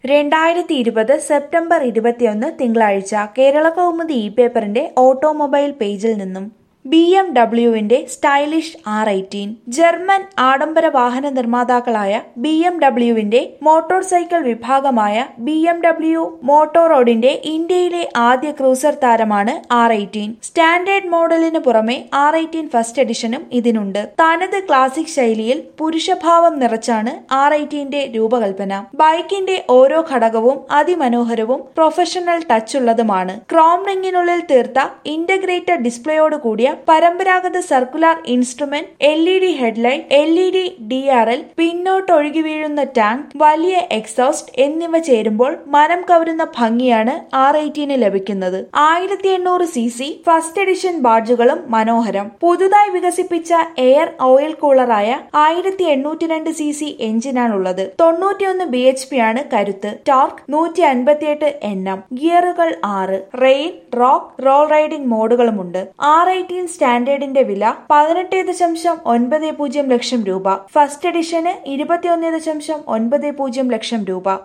രണ്ടായിരത്തി ഇരുപത് സെപ്റ്റംബർ ഇരുപത്തിയൊന്ന് തിങ്കളാഴ്ച കേരള കൗമുദി ഇ പേപ്പറിന്റെ ഓട്ടോമൊബൈൽ പേജിൽ നിന്നും ബി എം ഡബ്ല്യുവിന്റെ സ്റ്റൈലിഷ് ആർ എയ്റ്റീൻ ജർമ്മൻ ആഡംബര വാഹന നിർമ്മാതാക്കളായ ബി എം ഡബ്ല്യുവിന്റെ മോട്ടോർ സൈക്കിൾ വിഭാഗമായ ബി എം ഡബ്ല്യു മോട്ടോറോഡിന്റെ ഇന്ത്യയിലെ ആദ്യ ക്രൂസർ താരമാണ് ആർ എയ്റ്റീൻ സ്റ്റാൻഡേർഡ് മോഡലിന് പുറമെ ആർ എയ്റ്റീൻ ഫസ്റ്റ് എഡിഷനും ഇതിനുണ്ട് തനത് ക്ലാസിക് ശൈലിയിൽ പുരുഷഭാവം നിറച്ചാണ് ആർ എയ്റ്റീന്റെ രൂപകൽപ്പന ബൈക്കിന്റെ ഓരോ ഘടകവും അതിമനോഹരവും പ്രൊഫഷണൽ ടച്ചുള്ളതുമാണ് ക്രോം റിംഗിനുള്ളിൽ തീർത്ത ഇന്റഗ്രേറ്റഡ് ഡിസ്പ്ലേയോട് കൂടിയ പരമ്പരാഗത circular instrument L E D headlight L E D D R L പിന്നോട്ട് ഒഴുകി വീഴുന്ന ടാങ്ക് വലിയ എക്സോസ്റ്റ് എന്നിവ ചേരുമ്പോൾ മനം കവരുന്ന ഭംഗിയാണ് ആർ എയ്റ്റീന് ലഭിക്കുന്നത് ആയിരത്തി എണ്ണൂറ് സി സി ഫസ്റ്റ് എഡിഷൻ ബാഡ്ജുകളും മനോഹരം പുതുതായി വികസിപ്പിച്ച എയർ ഓയിൽ കൂളറായ ആയിരത്തി എണ്ണൂറ്റി രണ്ട് സി സി എഞ്ചിനാണുള്ളത് തൊണ്ണൂറ്റിയൊന്ന് ബി എച്ച് പി ആണ് കരുത്ത് ടോർക്ക് നൂറ്റി അൻപത്തിയെട്ട് എൻ എം ഗിയറുകൾ ആറ് റെയിൻ റോക്ക് റോൾ റൈഡിംഗ് മോഡുകളുമുണ്ട് ആർ എയ്റ്റീൻ സ്റ്റാൻഡേർഡിന്റെ വില പതിനെട്ട് ദശാംശം ഒൻപത് പൂജ്യം ലക്ഷം രൂപ ഫസ്റ്റ് എഡിഷന് ഇരുപത്തിയൊന്ന് ദശാംശം ഒൻപത് പൂജ്യം ലക്ഷം രൂപ